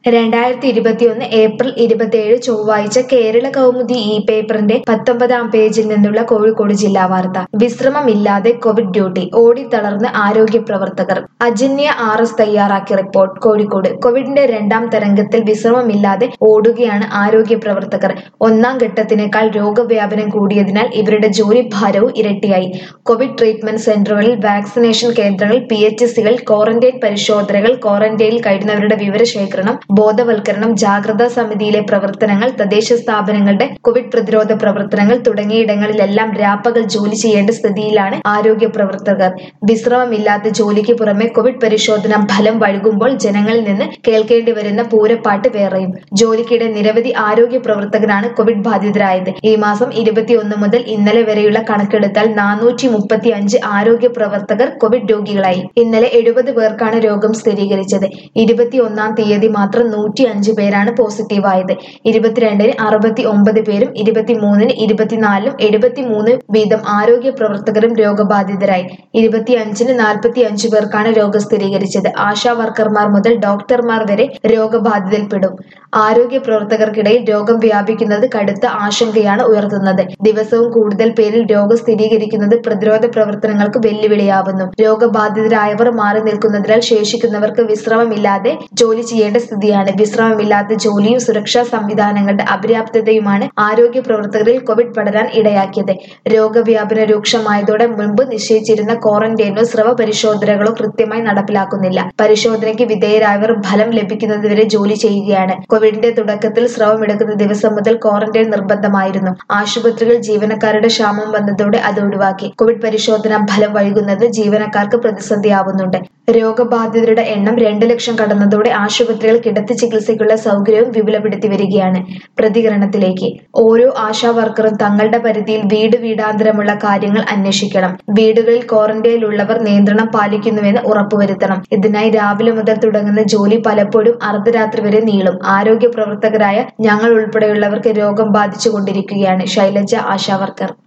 രണ്ടായിരത്തി ഇരുപത്തിയൊന്ന് ഏപ്രിൽ ഇരുപത്തിയേഴ് ചൊവ്വാഴ്ച കേരള കൗമുദി ഇ പേപ്പറിന്റെ പത്തൊമ്പതാം പേജിൽ നിന്നുള്ള കോഴിക്കോട് ജില്ലാ വാർത്ത വിശ്രമമില്ലാതെ കോവിഡ് ഡ്യൂട്ടി ഓടിത്തളർന്ന് ആരോഗ്യ പ്രവർത്തകർ അജന്യ ആർ എസ് തയ്യാറാക്കിയ റിപ്പോർട്ട് കോഴിക്കോട് കോവിഡിന്റെ രണ്ടാം തരംഗത്തിൽ വിശ്രമമില്ലാതെ ഓടുകയാണ് ആരോഗ്യ പ്രവർത്തകർ ഒന്നാം ഘട്ടത്തിനേക്കാൾ രോഗവ്യാപനം കൂടിയതിനാൽ ഇവരുടെ ജോലി ഭാരവും ഇരട്ടിയായി കോവിഡ് ട്രീറ്റ്മെന്റ് സെന്ററുകളിൽ വാക്സിനേഷൻ കേന്ദ്രങ്ങൾ പി എച്ച് സികൾ ക്വാറന്റൈൻ പരിശോധനകൾ ക്വാറന്റൈനിൽ കഴിയുന്നവരുടെ വിവരശേഖരണം ബോധവൽക്കരണം ജാഗ്രതാ സമിതിയിലെ പ്രവർത്തനങ്ങൾ തദ്ദേശ സ്ഥാപനങ്ങളുടെ കോവിഡ് പ്രതിരോധ പ്രവർത്തനങ്ങൾ തുടങ്ങിയിടങ്ങളിലെല്ലാം രാപ്പകൽ ജോലി ചെയ്യേണ്ട സ്ഥിതിയിലാണ് ആരോഗ്യ പ്രവർത്തകർ വിശ്രമമില്ലാത്ത ജോലിക്ക് പുറമെ കോവിഡ് പരിശോധന ഫലം വഴുകുമ്പോൾ ജനങ്ങളിൽ നിന്ന് കേൾക്കേണ്ടി വരുന്ന പൂരപ്പാട്ട് വേറെയും ജോലിക്കിടെ നിരവധി ആരോഗ്യ പ്രവർത്തകരാണ് കോവിഡ് ബാധിതരായത് ഈ മാസം ഇരുപത്തിയൊന്ന് മുതൽ ഇന്നലെ വരെയുള്ള കണക്കെടുത്താൽ നാനൂറ്റി മുപ്പത്തി അഞ്ച് ആരോഗ്യ പ്രവർത്തകർ കോവിഡ് രോഗികളായി ഇന്നലെ എഴുപത് പേർക്കാണ് രോഗം സ്ഥിരീകരിച്ചത് ഇരുപത്തിയൊന്നാം തീയതി മാത്രം നൂറ്റി അഞ്ച് പേരാണ് പോസിറ്റീവായത് ഇരുപത്തിരണ്ടിന് അറുപത്തി ഒമ്പത് പേരും ഇരുപത്തിമൂന്നിന് ഇരുപത്തിനാലിലും എഴുപത്തിമൂന്ന് വീതം ആരോഗ്യ പ്രവർത്തകരും രോഗബാധിതരായി ഇരുപത്തിയഞ്ചിന് നാൽപ്പത്തി അഞ്ച് പേർക്കാണ് രോഗം സ്ഥിരീകരിച്ചത് ആശാ വർക്കർമാർ മുതൽ ഡോക്ടർമാർ വരെ രോഗബാധിതയിൽപ്പെടും ആരോഗ്യ പ്രവർത്തകർക്കിടയിൽ രോഗം വ്യാപിക്കുന്നത് കടുത്ത ആശങ്കയാണ് ഉയർത്തുന്നത് ദിവസവും കൂടുതൽ പേരിൽ രോഗം സ്ഥിരീകരിക്കുന്നത് പ്രതിരോധ പ്രവർത്തനങ്ങൾക്ക് വെല്ലുവിളിയാവുന്നു രോഗബാധിതരായവർ മാറി നിൽക്കുന്നതിനാൽ ശേഷിക്കുന്നവർക്ക് വിശ്രമമില്ലാതെ ജോലി ചെയ്യേണ്ട സ്ഥിതിയാണ് വിശ്രമമില്ലാത്ത ജോലിയും സുരക്ഷാ സംവിധാനങ്ങളുടെ അപര്യാപ്തതയുമാണ് ആരോഗ്യ പ്രവർത്തകരിൽ കോവിഡ് പടരാൻ ഇടയാക്കിയത് രോഗവ്യാപനം രൂക്ഷമായതോടെ മുൻപ് നിശ്ചയിച്ചിരുന്ന ക്വാറന്റൈനോ സ്രവ പരിശോധനകളോ കൃത്യമായി നടപ്പിലാക്കുന്നില്ല പരിശോധനയ്ക്ക് വിധേയരായവർ ഫലം ലഭിക്കുന്നതുവരെ ജോലി ചെയ്യുകയാണ് കോവിഡിന്റെ തുടക്കത്തിൽ സ്രവം എടുക്കുന്ന ദിവസം മുതൽ ക്വാറന്റൈൻ നിർബന്ധമായിരുന്നു ആശുപത്രികൾ ജീവനക്കാരുടെ ക്ഷാമം വന്നതോടെ അത് ഒഴിവാക്കി കോവിഡ് പരിശോധന ഫലം വൈകുന്നത് ജീവനക്കാർക്ക് പ്രതിസന്ധിയാവുന്നുണ്ട് രോഗബാധിതരുടെ എണ്ണം രണ്ട് ലക്ഷം കടന്നതോടെ ആശുപത്രികൾ കിടത്തി ചികിത്സയ്ക്കുള്ള സൗകര്യവും വിപുലപ്പെടുത്തി വരികയാണ് പ്രതികരണത്തിലേക്ക് ഓരോ ആശാ വർക്കറും തങ്ങളുടെ പരിധിയിൽ വീട് വീടാന്തരമുള്ള കാര്യങ്ങൾ അന്വേഷിക്കണം വീടുകളിൽ ക്വാറന്റൈനിലുള്ളവർ നിയന്ത്രണം പാലിക്കുന്നുവെന്ന് ഉറപ്പുവരുത്തണം ഇതിനായി രാവിലെ മുതൽ തുടങ്ങുന്ന ജോലി പലപ്പോഴും അർദ്ധരാത്രി വരെ നീളും ആരോഗ്യ പ്രവർത്തകരായ ഞങ്ങൾ ഉൾപ്പെടെയുള്ളവർക്ക് രോഗം ബാധിച്ചുകൊണ്ടിരിക്കുകയാണ് ശൈലജ ആശാ വർക്കർ